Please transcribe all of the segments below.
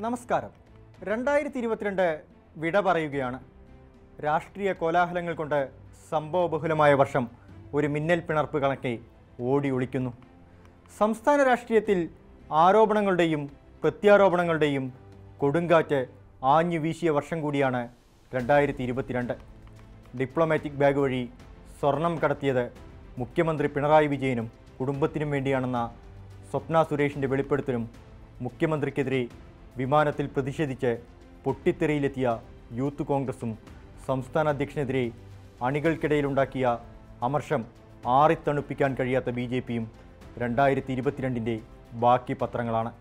നമസ്കാരം രണ്ടായിരത്തി ഇരുപത്തിരണ്ട് വിട പറയുകയാണ് രാഷ്ട്രീയ കോലാഹലങ്ങൾ കൊണ്ട് സംഭവബഹുലമായ വർഷം ഒരു മിന്നൽ പിണർപ്പ് കണക്കെ ഓടി ഒളിക്കുന്നു സംസ്ഥാന രാഷ്ട്രീയത്തിൽ ആരോപണങ്ങളുടെയും പ്രത്യാരോപണങ്ങളുടെയും കൊടുങ്കാറ്റ് ആഞ്ഞു വീശിയ വർഷം കൂടിയാണ് രണ്ടായിരത്തി ഇരുപത്തിരണ്ട് ഡിപ്ലോമാറ്റിക് ബാഗ് വഴി സ്വർണം കടത്തിയത് മുഖ്യമന്ത്രി പിണറായി വിജയനും കുടുംബത്തിനും വേണ്ടിയാണെന്ന സ്വപ്ന സുരേഷിൻ്റെ വെളിപ്പെടുത്തലും മുഖ്യമന്ത്രിക്കെതിരെ വിമാനത്തിൽ പ്രതിഷേധിച്ച് പൊട്ടിത്തെറിയിലെത്തിയ യൂത്ത് കോൺഗ്രസും സംസ്ഥാന അധ്യക്ഷനെതിരെ അണികൾക്കിടയിലുണ്ടാക്കിയ അമർഷം ആറിത്തണുപ്പിക്കാൻ കഴിയാത്ത ബി ജെ പിയും രണ്ടായിരത്തി ഇരുപത്തിരണ്ടിൻ്റെ ബാക്കി പത്രങ്ങളാണ്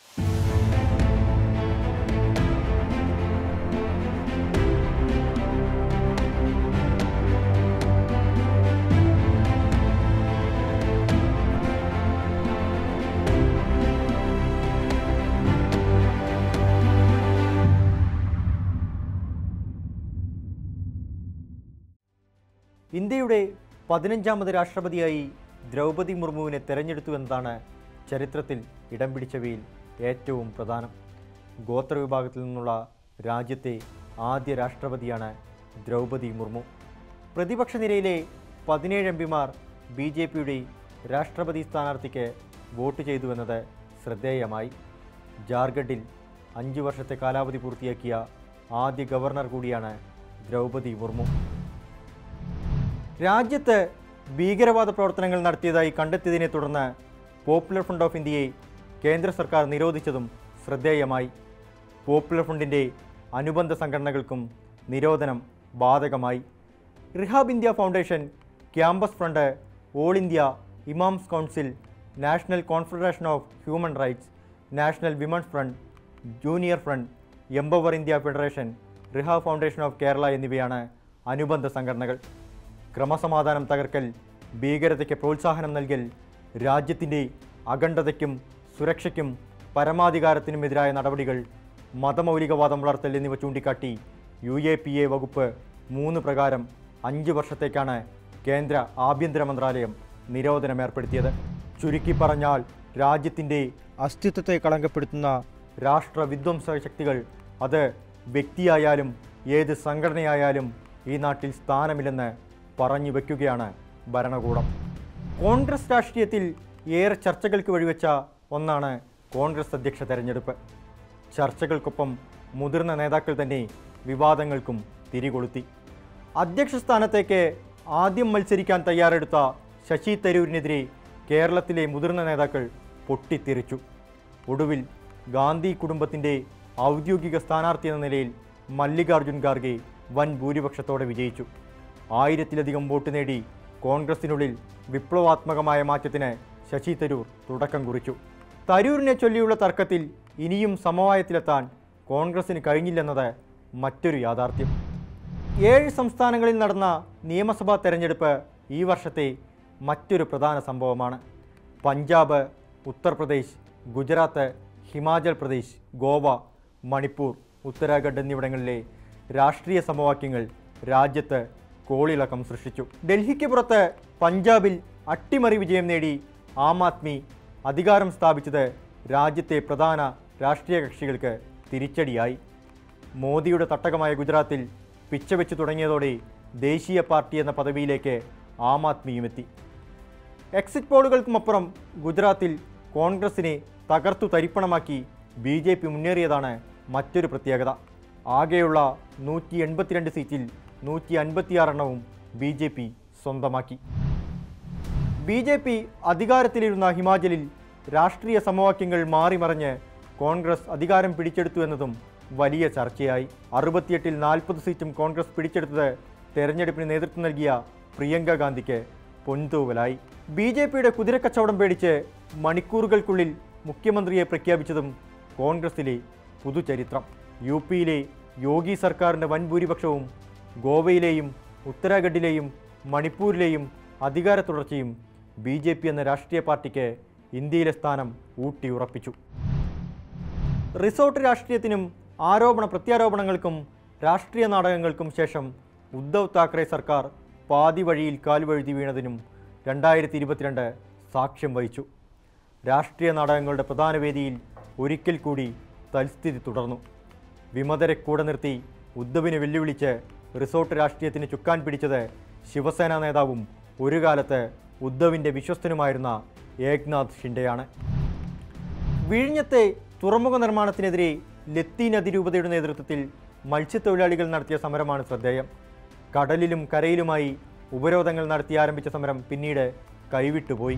ഇന്ത്യയുടെ പതിനഞ്ചാമത് രാഷ്ട്രപതിയായി ദ്രൗപദി മുർമുവിനെ തെരഞ്ഞെടുത്തു എന്നതാണ് ചരിത്രത്തിൽ ഇടം പിടിച്ചവയിൽ ഏറ്റവും പ്രധാനം ഗോത്രവിഭാഗത്തിൽ നിന്നുള്ള രാജ്യത്തെ ആദ്യ രാഷ്ട്രപതിയാണ് ദ്രൗപദി മുർമു പ്രതിപക്ഷ നിരയിലെ പതിനേഴ് എം പിമാർ ബി ജെ പിയുടെ രാഷ്ട്രപതി സ്ഥാനാർത്ഥിക്ക് വോട്ട് ചെയ്തുവെന്നത് ശ്രദ്ധേയമായി ജാർഖണ്ഡിൽ അഞ്ചു വർഷത്തെ കാലാവധി പൂർത്തിയാക്കിയ ആദ്യ ഗവർണർ കൂടിയാണ് ദ്രൗപദി മുർമു രാജ്യത്ത് ഭീകരവാദ പ്രവർത്തനങ്ങൾ നടത്തിയതായി കണ്ടെത്തിയതിനെ തുടർന്ന് പോപ്പുലർ ഫ്രണ്ട് ഓഫ് ഇന്ത്യയെ കേന്ദ്ര സർക്കാർ നിരോധിച്ചതും ശ്രദ്ധേയമായി പോപ്പുലർ ഫ്രണ്ടിൻ്റെ അനുബന്ധ സംഘടനകൾക്കും നിരോധനം ബാധകമായി Rehab India Foundation Campus Front All India Imams Council National Confederation of Human Rights National Women's Front Junior Front Empower India Federation Rehab Foundation of Kerala എന്നിവയാണ് അനുബന്ധ സംഘടനകൾ ക്രമസമാധാനം തകർക്കൽ ഭീകരതയ്ക്ക് പ്രോത്സാഹനം നൽകൽ രാജ്യത്തിൻ്റെ അഖണ്ഡതയ്ക്കും സുരക്ഷയ്ക്കും പരമാധികാരത്തിനുമെതിരായ നടപടികൾ മതമൗലികവാദം വളർത്തൽ എന്നിവ ചൂണ്ടിക്കാട്ടി യു എ പി എ വകുപ്പ് മൂന്ന് പ്രകാരം അഞ്ച് വർഷത്തേക്കാണ് കേന്ദ്ര ആഭ്യന്തര മന്ത്രാലയം നിരോധനം ഏർപ്പെടുത്തിയത് ചുരുക്കി പറഞ്ഞാൽ രാജ്യത്തിൻ്റെ അസ്തിത്വത്തെ കളങ്കപ്പെടുത്തുന്ന രാഷ്ട്രവിധ്വംസ ശക്തികൾ അത് വ്യക്തിയായാലും ഏത് സംഘടനയായാലും ഈ നാട്ടിൽ സ്ഥാനമില്ലെന്ന് പറഞ്ഞു വയ്ക്കുകയാണ് ഭരണകൂടം കോൺഗ്രസ് രാഷ്ട്രീയത്തിൽ ഏറെ ചർച്ചകൾക്ക് വഴിവെച്ച ഒന്നാണ് കോൺഗ്രസ് അധ്യക്ഷ തെരഞ്ഞെടുപ്പ് ചർച്ചകൾക്കൊപ്പം മുതിർന്ന നേതാക്കൾ തന്നെ വിവാദങ്ങൾക്കും തിരികൊളുത്തി അധ്യക്ഷ സ്ഥാനത്തേക്ക് ആദ്യം മത്സരിക്കാൻ തയ്യാറെടുത്ത ശശി തരൂരിനെതിരെ കേരളത്തിലെ മുതിർന്ന നേതാക്കൾ പൊട്ടിത്തെറിച്ചു ഒടുവിൽ ഗാന്ധി കുടുംബത്തിൻ്റെ ഔദ്യോഗിക സ്ഥാനാർത്ഥി എന്ന നിലയിൽ മല്ലികാർജുൻ ഖാർഗെ വൻ ഭൂരിപക്ഷത്തോടെ വിജയിച്ചു ആയിരത്തിലധികം വോട്ട് നേടി കോൺഗ്രസിനുള്ളിൽ വിപ്ലവാത്മകമായ മാറ്റത്തിന് ശശി തരൂർ തുടക്കം കുറിച്ചു തരൂരിനെ ചൊല്ലിയുള്ള തർക്കത്തിൽ ഇനിയും സമവായത്തിലെത്താൻ കോൺഗ്രസിന് കഴിഞ്ഞില്ലെന്നത് മറ്റൊരു യാഥാർത്ഥ്യം ഏഴ് സംസ്ഥാനങ്ങളിൽ നടന്ന നിയമസഭാ തെരഞ്ഞെടുപ്പ് ഈ വർഷത്തെ മറ്റൊരു പ്രധാന സംഭവമാണ് പഞ്ചാബ് ഉത്തർപ്രദേശ് ഗുജറാത്ത് ഹിമാചൽ പ്രദേശ് ഗോവ മണിപ്പൂർ ഉത്തരാഖണ്ഡ് എന്നിവിടങ്ങളിലെ രാഷ്ട്രീയ സമവാക്യങ്ങൾ രാജ്യത്ത് കോളിളക്കം സൃഷ്ടിച്ചു ഡൽഹിക്ക് പുറത്ത് പഞ്ചാബിൽ അട്ടിമറി വിജയം നേടി ആം ആദ്മി അധികാരം സ്ഥാപിച്ചത് രാജ്യത്തെ പ്രധാന രാഷ്ട്രീയ കക്ഷികൾക്ക് തിരിച്ചടിയായി മോദിയുടെ തട്ടകമായ ഗുജറാത്തിൽ പിച്ചവെച്ച് തുടങ്ങിയതോടെ ദേശീയ പാർട്ടി എന്ന പദവിയിലേക്ക് ആം ആദ്മിയും എത്തി എക്സിറ്റ് പോളുകൾക്കുമപ്പുറം ഗുജറാത്തിൽ കോൺഗ്രസിനെ തകർത്തു തരിപ്പണമാക്കി ബി ജെ പി മുന്നേറിയതാണ് മറ്റൊരു പ്രത്യേകത ആകെയുള്ള നൂറ്റി എൺപത്തിരണ്ട് സീറ്റിൽ നൂറ്റി അൻപത്തിയാറെണ്ണവും ബി ജെ പി സ്വന്തമാക്കി ബി ജെ പി അധികാരത്തിലിരുന്ന ഹിമാചലിൽ രാഷ്ട്രീയ സമവാക്യങ്ങൾ മാറിമറിഞ്ഞ് കോൺഗ്രസ് അധികാരം പിടിച്ചെടുത്തു എന്നതും വലിയ ചർച്ചയായി അറുപത്തിയെട്ടിൽ നാൽപ്പത് സീറ്റും കോൺഗ്രസ് പിടിച്ചെടുത്തത് തെരഞ്ഞെടുപ്പിന് നേതൃത്വം നൽകിയ പ്രിയങ്ക ഗാന്ധിക്ക് പൊൻതൂവലായി ബി ജെ പിയുടെ കുതിരക്കച്ചവടം പേടിച്ച് മണിക്കൂറുകൾക്കുള്ളിൽ മുഖ്യമന്ത്രിയെ പ്രഖ്യാപിച്ചതും കോൺഗ്രസിലെ പുതുചരിത്രം യു പിയിലെ യോഗി സർക്കാരിൻ്റെ വൻ ഭൂരിപക്ഷവും ഗോവയിലെയും ഉത്തരാഖണ്ഡിലെയും മണിപ്പൂരിലെയും അധികാര തുടർച്ചയും ബി ജെ പി എന്ന രാഷ്ട്രീയ പാർട്ടിക്ക് ഇന്ത്യയിലെ സ്ഥാനം ഊട്ടിയുറപ്പിച്ചു റിസോർട്ട് രാഷ്ട്രീയത്തിനും ആരോപണ പ്രത്യാരോപണങ്ങൾക്കും രാഷ്ട്രീയ നാടകങ്ങൾക്കും ശേഷം ഉദ്ധവ് താക്കറെ സർക്കാർ പാതി വഴിയിൽ കാൽവഴുതി വീണതിനും രണ്ടായിരത്തി ഇരുപത്തിരണ്ട് സാക്ഷ്യം വഹിച്ചു രാഷ്ട്രീയ നാടകങ്ങളുടെ പ്രധാന വേദിയിൽ ഒരിക്കൽ കൂടി തൽസ്ഥിതി തുടർന്നു വിമതരെ കൂടെ നിർത്തി ഉദ്ധവിനെ വെല്ലുവിളിച്ച് റിസോർട്ട് രാഷ്ട്രീയത്തിന് ചുക്കാൻ പിടിച്ചത് ശിവസേന നേതാവും ഒരു കാലത്ത് ഉദ്ധവിൻ്റെ വിശ്വസ്തനുമായിരുന്ന ഏക്നാഥ് ഷിൻഡെയാണ് വിഴിഞ്ഞത്തെ തുറമുഖ നിർമ്മാണത്തിനെതിരെ ലത്തീൻ അതിരൂപതയുടെ നേതൃത്വത്തിൽ മത്സ്യത്തൊഴിലാളികൾ നടത്തിയ സമരമാണ് ശ്രദ്ധേയം കടലിലും കരയിലുമായി ഉപരോധങ്ങൾ നടത്തി ആരംഭിച്ച സമരം പിന്നീട് കൈവിട്ടുപോയി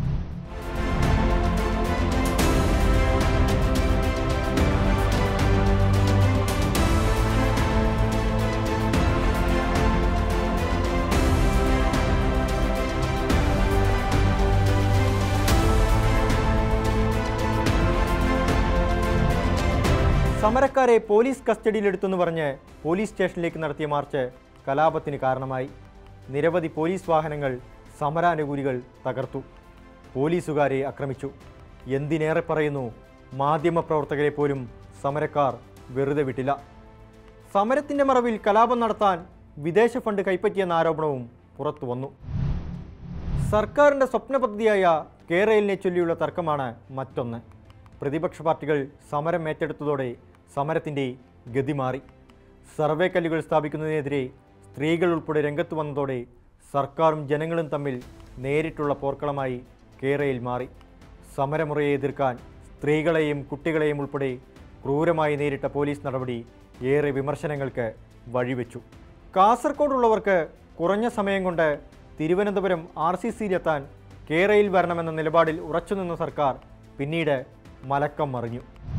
സമരക്കാരെ പോലീസ് കസ്റ്റഡിയിലെടുത്തെന്ന് പറഞ്ഞ് പോലീസ് സ്റ്റേഷനിലേക്ക് നടത്തിയ മാർച്ച് കലാപത്തിന് കാരണമായി നിരവധി പോലീസ് വാഹനങ്ങൾ സമരാനുകൂലികൾ തകർത്തു പോലീസുകാരെ ആക്രമിച്ചു എന്തിനേറെ പറയുന്നു മാധ്യമപ്രവർത്തകരെ പോലും സമരക്കാർ വെറുതെ വിട്ടില്ല സമരത്തിൻ്റെ മറവിൽ കലാപം നടത്താൻ വിദേശ ഫണ്ട് കൈപ്പറ്റിയെന്ന ആരോപണവും പുറത്തു വന്നു സർക്കാരിൻ്റെ സ്വപ്ന പദ്ധതിയായ കേരളിനെ ചൊല്ലിയുള്ള തർക്കമാണ് മറ്റൊന്ന് പ്രതിപക്ഷ പാർട്ടികൾ സമരം ഏറ്റെടുത്തതോടെ സമരത്തിൻ്റെ ഗതി മാറി സർവേ കല്ലുകൾ സ്ഥാപിക്കുന്നതിനെതിരെ സ്ത്രീകൾ ഉൾപ്പെടെ രംഗത്ത് വന്നതോടെ സർക്കാരും ജനങ്ങളും തമ്മിൽ നേരിട്ടുള്ള പോർക്കളമായി കേരയിൽ മാറി സമരമുറയെ എതിർക്കാൻ സ്ത്രീകളെയും കുട്ടികളെയും ഉൾപ്പെടെ ക്രൂരമായി നേരിട്ട പോലീസ് നടപടി ഏറെ വിമർശനങ്ങൾക്ക് വഴിവെച്ചു കാസർഗോഡുള്ളവർക്ക് കുറഞ്ഞ സമയം കൊണ്ട് തിരുവനന്തപുരം ആർ സി സിയിലെത്താൻ കേരയിൽ വരണമെന്ന നിലപാടിൽ ഉറച്ചുനിന്ന സർക്കാർ പിന്നീട് മലക്കം മറിഞ്ഞു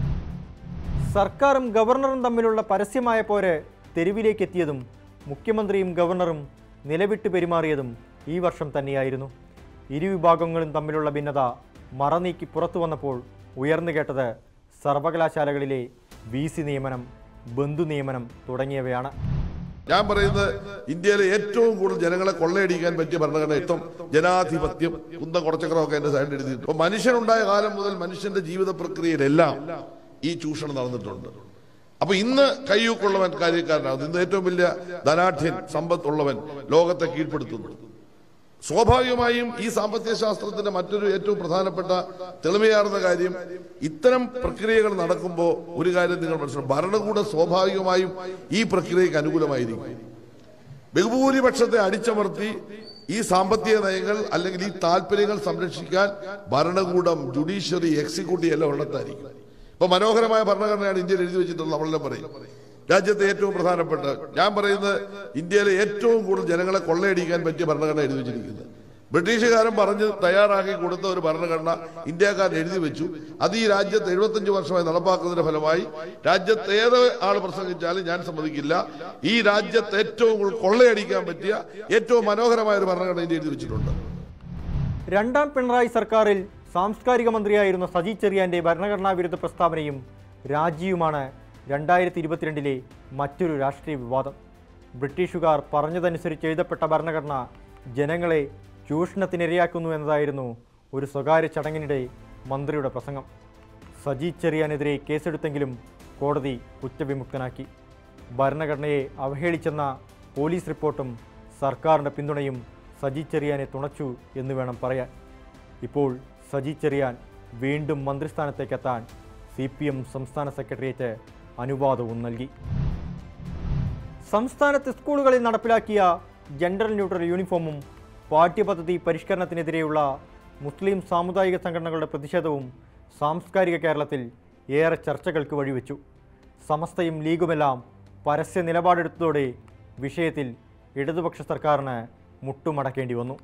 സർക്കാരും ഗവർണറും തമ്മിലുള്ള പരസ്യമായ പോര് തെരുവിലേക്ക് എത്തിയതും മുഖ്യമന്ത്രിയും ഗവർണറും നിലവിട്ട് പെരുമാറിയതും ഈ വർഷം തന്നെയായിരുന്നു ഇരുവിഭാഗങ്ങളും തമ്മിലുള്ള ഭിന്നത മറനീക്കി പുറത്തു വന്നപ്പോൾ ഉയർന്നു കേട്ടത് സർവകലാശാലകളിലെ വി സി നിയമനം ബന്ധു നിയമനം തുടങ്ങിയവയാണ് ഞാൻ പറയുന്നത് ഇന്ത്യയിലെ ഏറ്റവും കൂടുതൽ ജനങ്ങളെ കൊള്ളയടിക്കാൻ പറ്റിയ ഭരണഘടന ഏറ്റവും ജനാധിപത്യം കുന്തം കുറച്ചക്രമൊക്കെ എന്റെ സൈഡിൽ എഴുതിയിട്ടുണ്ട് അപ്പൊ മനുഷ്യനുണ്ടായ കാലം മുതൽ മനുഷ്യന്റെ ജീവിത പ്രക്രിയയിലെല്ലാം ഈ ചൂഷണം നടന്നിട്ടുണ്ട് അപ്പൊ ഇന്ന് കയ്യൂക്കുള്ളവൻ കാര്യക്കാരനാകുന്നു ഇന്ന് ഏറ്റവും വലിയ ധനാഠ്യൻ സമ്പത്തുള്ളവൻ ലോകത്തെ കീഴ്പ്പെടുത്തുന്നു സ്വാഭാവികമായും ഈ സാമ്പത്തിക ശാസ്ത്രത്തിന്റെ മറ്റൊരു ഏറ്റവും പ്രധാനപ്പെട്ട തെളിമയാർന്ന കാര്യം ഇത്തരം പ്രക്രിയകൾ നടക്കുമ്പോൾ ഒരു കാര്യം നിങ്ങൾ മനസ്സിലാക്കും ഭരണകൂടം സ്വാഭാവികമായും ഈ പ്രക്രിയക്ക് അനുകൂലമായിരിക്കും ബഹുഭൂരിപക്ഷത്തെ അടിച്ചമർത്തി ഈ സാമ്പത്തിക നയങ്ങൾ അല്ലെങ്കിൽ ഈ താല്പര്യങ്ങൾ സംരക്ഷിക്കാൻ ഭരണകൂടം ജുഡീഷ്യറി എക്സിക്യൂട്ടീവ് എല്ലാം ഉള്ളതായിരിക്കും ഇപ്പൊ മനോഹരമായ ഭരണഘടനയാണ് ഇന്ത്യയിൽ എഴുതി വെച്ചിട്ടുള്ളത് നമ്മളെല്ലാം പറയും രാജ്യത്തെ ഏറ്റവും പ്രധാനപ്പെട്ട ഞാൻ പറയുന്നത് ഇന്ത്യയിലെ ഏറ്റവും കൂടുതൽ ജനങ്ങളെ കൊള്ളയടിക്കാൻ പറ്റിയ ഭരണഘടന എഴുതി വെച്ചിരിക്കുന്നത് ബ്രിട്ടീഷുകാരൻ പറഞ്ഞ് തയ്യാറാക്കി കൊടുത്ത ഒരു ഭരണഘടന ഇന്ത്യക്കാരൻ എഴുതി വെച്ചു അത് ഈ രാജ്യത്ത് എഴുപത്തഞ്ച് വർഷമായി നടപ്പാക്കുന്നതിന്റെ ഫലമായി രാജ്യത്ത് ഏത് ആൾ പ്രസംഗിച്ചാലും ഞാൻ സമ്മതിക്കില്ല ഈ രാജ്യത്ത് ഏറ്റവും കൂടുതൽ കൊള്ളയടിക്കാൻ പറ്റിയ ഏറ്റവും മനോഹരമായ ഒരു ഭരണഘടന ഇന്ത്യ എഴുതി വെച്ചിട്ടുണ്ട് രണ്ടാം പിണറായി സർക്കാരിൽ സാംസ്കാരിക മന്ത്രിയായിരുന്ന സജി ചെറിയാന്റെ ഭരണഘടനാ വിരുദ്ധ പ്രസ്താവനയും രാജിയുമാണ് രണ്ടായിരത്തി ഇരുപത്തിരണ്ടിലെ മറ്റൊരു രാഷ്ട്രീയ വിവാദം ബ്രിട്ടീഷുകാർ പറഞ്ഞതനുസരിച്ച് എഴുതപ്പെട്ട ഭരണഘടന ജനങ്ങളെ ചൂഷണത്തിനിരയാക്കുന്നു എന്നതായിരുന്നു ഒരു സ്വകാര്യ ചടങ്ങിനിടെ മന്ത്രിയുടെ പ്രസംഗം സജി ചെറിയാനെതിരെ കേസെടുത്തെങ്കിലും കോടതി കുറ്റവിമുക്തനാക്കി ഭരണഘടനയെ അവഹേളിച്ചെന്ന പോലീസ് റിപ്പോർട്ടും സർക്കാരിൻ്റെ പിന്തുണയും സജി ചെറിയാനെ തുണച്ചു എന്ന് വേണം പറയാൻ ഇപ്പോൾ സജി ചെറിയാൻ വീണ്ടും മന്ത്രിസ്ഥാനത്തേക്കെത്താൻ സി പി എം സംസ്ഥാന സെക്രട്ടേറിയറ്റ് അനുവാദവും നൽകി സംസ്ഥാനത്ത് സ്കൂളുകളിൽ നടപ്പിലാക്കിയ ജെൻഡർ ന്യൂട്രൽ യൂണിഫോമും പാഠ്യപദ്ധതി പരിഷ്കരണത്തിനെതിരെയുള്ള മുസ്ലിം സാമുദായിക സംഘടനകളുടെ പ്രതിഷേധവും സാംസ്കാരിക കേരളത്തിൽ ഏറെ ചർച്ചകൾക്ക് വഴിവെച്ചു സമസ്തയും ലീഗുമെല്ലാം പരസ്യ നിലപാടെടുത്തതോടെ വിഷയത്തിൽ ഇടതുപക്ഷ സർക്കാരിന് മുട്ടുമടക്കേണ്ടി വന്നു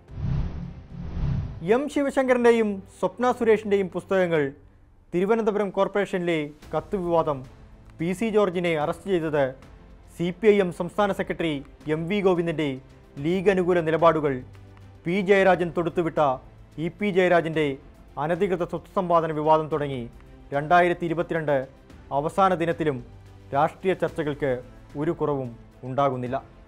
എം ശിവശങ്കരൻ്റെയും സ്വപ്ന സുരേഷിൻ്റെയും പുസ്തകങ്ങൾ തിരുവനന്തപുരം കോർപ്പറേഷനിലെ കത്ത് വിവാദം പി സി ജോർജിനെ അറസ്റ്റ് ചെയ്തത് സി പി ഐ എം സംസ്ഥാന സെക്രട്ടറി എം വി ഗോവിന്ദൻ്റെ ലീഗ് അനുകൂല നിലപാടുകൾ പി ജയരാജൻ തൊടുത്തുവിട്ട ഇ പി ജയരാജൻ്റെ അനധികൃത സ്വത്ത് സമ്പാദന വിവാദം തുടങ്ങി രണ്ടായിരത്തി ഇരുപത്തിരണ്ട് അവസാന ദിനത്തിലും രാഷ്ട്രീയ ചർച്ചകൾക്ക് ഒരു കുറവും ഉണ്ടാകുന്നില്ല